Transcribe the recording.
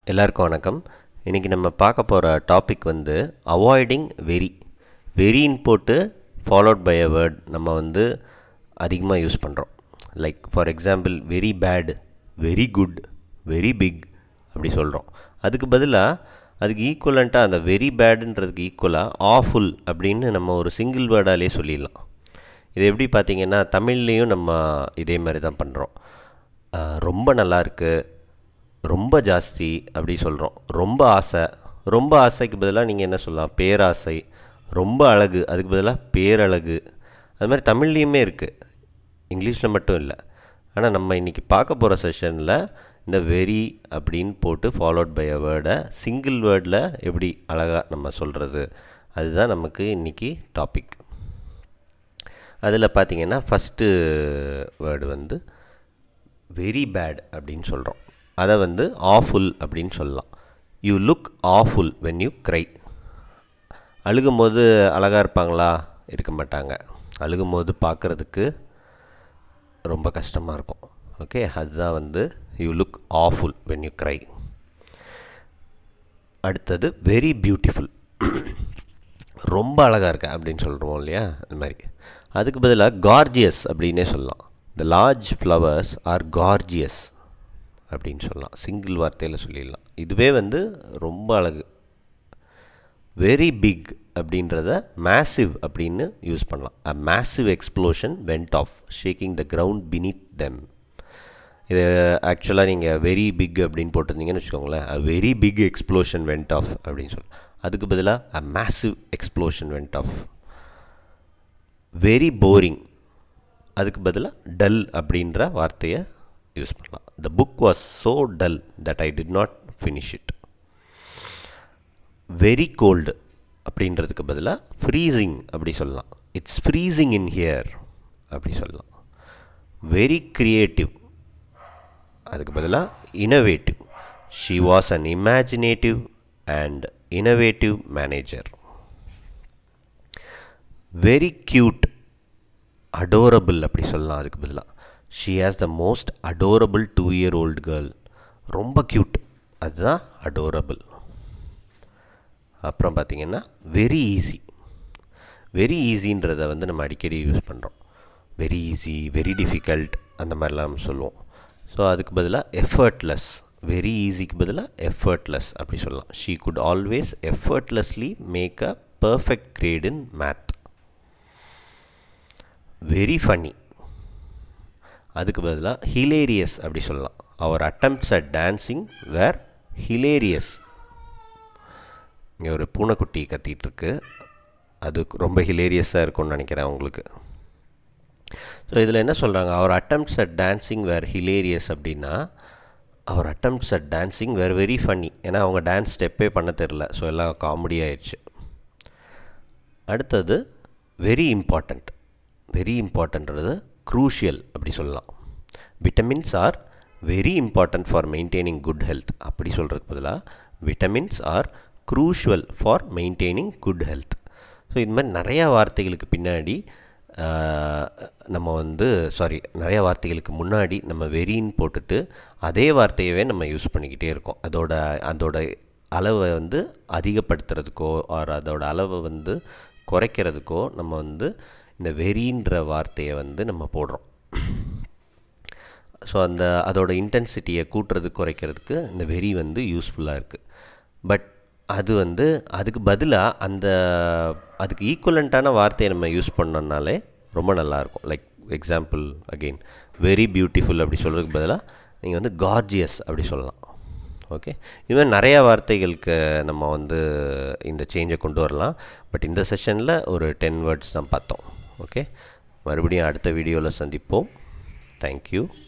எல்லாருக்கும் வணக்கம் இன்றைக்கி நம்ம பார்க்க போகிற டாபிக் வந்து அவாய்டிங் வெரி வெரின்னு போட்டு ஃபாலோட் பை அ வேர்ட் நம்ம வந்து அதிகமாக யூஸ் பண்ணுறோம் like for example very bad very good very big அப்படி சொல்கிறோம் அதுக்கு பதிலாக அதுக்கு ஈக்குவலண்ட்டாக அந்த வெரி பேடுன்றதுக்கு ஈக்குவலாக ஆஃபுல் அப்படின்னு நம்ம ஒரு சிங்கிள் வேர்டாலே சொல்லிடலாம் இது எப்படி பார்த்தீங்கன்னா தமிழ்லேயும் நம்ம இதே மாதிரி தான் பண்ணுறோம் ரொம்ப நல்லா இருக்குது ரொம்ப ஜாஸ்தி அப்படி சொல்கிறோம் ரொம்ப ஆசை ரொம்ப ஆசைக்கு பதிலாக நீங்கள் என்ன சொல்லலாம் பேராசை ரொம்ப அழகு அதுக்கு பதிலாக பேரழகு அது மாதிரி தமிழ்லேயுமே இருக்குது இங்கிலீஷில் மட்டும் இல்லை ஆனால் நம்ம இன்றைக்கி பார்க்க போகிற செஷனில் இந்த வெரி அப்படின்னு போட்டு ஃபாலோட் பை அ வேர்டை சிங்கிள் வேர்டில் எப்படி அழகாக நம்ம சொல்கிறது அதுதான் நமக்கு இன்றைக்கி டாபிக் அதில் பார்த்தீங்கன்னா ஃபஸ்ட்டு வேர்டு வந்து வெரி பேட் அப்படின்னு சொல்கிறோம் அதை வந்து ஆஃபுல் அப்படின்னு சொல்லலாம் you look awful when you cry அழுகும்போது அழகாக இருப்பாங்களா இருக்க மாட்டாங்க அழுகும்போது பார்க்குறதுக்கு ரொம்ப கஷ்டமாக இருக்கும் ஓகே அதுதான் வந்து you look awful when you cry அடுத்தது வெரி பியூட்டிஃபுல் ரொம்ப அழகாக இருக்க அப்படின்னு சொல்கிறோம் இல்லையா அது மாதிரி அதுக்கு பதிலாக கார்ஜியஸ் அப்படின்னே சொல்லலாம் the large flowers are gorgeous அப்படின்னு சொல்லலாம் சிங்கிள் வார்த்தையில் சொல்லிடலாம் இதுவே வந்து ரொம்ப அழகு வெரி பிக் அப்படின்றத மேசிவ் அப்படின்னு யூஸ் பண்ணலாம் a massive explosion went off shaking the ground beneath them இது ஆக்சுவலாக நீங்கள் வெரி பிக் அப்படின்னு போட்டிருந்தீங்கன்னு வச்சுக்கோங்களேன் a very big explosion went off அப்படின்னு சொல்லலாம் அதுக்கு பதிலாக a massive explosion went off very boring அதுக்கு பதிலாக டல் அப்படின்ற வார்த்தையை யூஸ் பண்ணலாம் the book was so dull that I did not finish it very cold அப்படின்றதுக்கு பதிலாக ஃப்ரீசிங் அப்படி சொல்லலாம் இட்ஸ் ஃப்ரீசிங் இன் ஹியர் அப்படி சொல்லலாம் வெரி க்ரியேட்டிவ் அதுக்கு பதிலாக innovative she was an imaginative and innovative manager very cute adorable அப்படி சொல்லலாம் அதுக்கு பதிலாக she has the most adorable two year old girl ரொம்ப க்யூட் அதுதான் அடோரபிள் அப்புறம் பார்த்திங்கன்னா வெரி ஈஸி வெரி ஈஸின்றதை வந்து நம்ம அடிக்கடி யூஸ் பண்ணுறோம் வெரி ஈஸி வெரி டிஃபிகல்ட் அந்த மாதிரிலாம் நம்ம சொல்லுவோம் ஸோ அதுக்கு பதிலாக எஃபர்ட்லெஸ் வெரி ஈஸிக்கு பதிலாக எஃபர்ட்லெஸ் அப்படி சொல்லலாம் she could always effortlessly make a perfect grade in math very funny அதுக்கு பதிலாக ஹிலேரியஸ் அப்படி சொல்லலாம் her attempts at dancing were hilarious இங்கே ஒரு பூனைக்குட்டி கத்திகிட்ருக்கு அது ரொம்ப ஹிலேரியஸாக இருக்கும்னு நினைக்கிறேன் உங்களுக்கு ஸோ இதில் என்ன சொல்கிறாங்க her attempts at dancing were hilarious அப்படின்னா her attempts at dancing were very funny ஏன்னா அவங்க டான்ஸ் ஸ்டெப்பே பண்ண தெரில ஸோ எல்லாம் காமெடி ஆயிடுச்சு அடுத்தது வெரி இம்பார்ட்டண்ட் வெரி இம்பார்ட்டன்றது க்ரூஷியல் அப்படி சொல்லலாம் vitamins are very important for maintaining good health அப்படி சொல்கிறதுக்கு பதிலாக vitamins are crucial for maintaining good health so இது மாதிரி நிறையா வார்த்தைகளுக்கு பின்னாடி நம்ம வந்து சாரி நிறையா வார்த்தைகளுக்கு முன்னாடி நம்ம வெறின்னு போட்டுட்டு அதே வார்த்தையவே நம்ம யூஸ் பண்ணிக்கிட்டே இருக்கோம் அதோட அதோட அளவை வந்து அதிகப்படுத்துறதுக்கோ ஆர் அதோட அளவை வந்து குறைக்கிறதுக்கோ நம்ம வந்து இந்த வெறின்ற வார்த்தையை வந்து நம்ம போடுறோம் ஸோ அந்த அதோட இன்டென்சிட்டியை கூட்டுறது குறைக்கிறதுக்கு இந்த வெறி வந்து யூஸ்ஃபுல்லாக இருக்குது பட் அது வந்து அதுக்கு பதிலாக அந்த அதுக்கு ஈக்குவலண்ட்டான வார்த்தையை நம்ம யூஸ் பண்ணோம்னாலே ரொம்ப நல்லாயிருக்கும் like example again very beautiful அப்படி சொல்கிறதுக்கு பதிலாக நீங்கள் வந்து கார்ஜியஸ் அப்படி சொல்லலாம் ஓகே இதுமாதிரி நிறையா வார்த்தைகளுக்கு நம்ம வந்து இந்த சேஞ்சை கொண்டு வரலாம் பட் இந்த செஷனில் ஒரு டென் வேர்ட்ஸ் தான் பார்த்தோம் ஓகே மறுபடியும் அடுத்த வீடியோவில் சந்திப்போம் தேங்க்யூ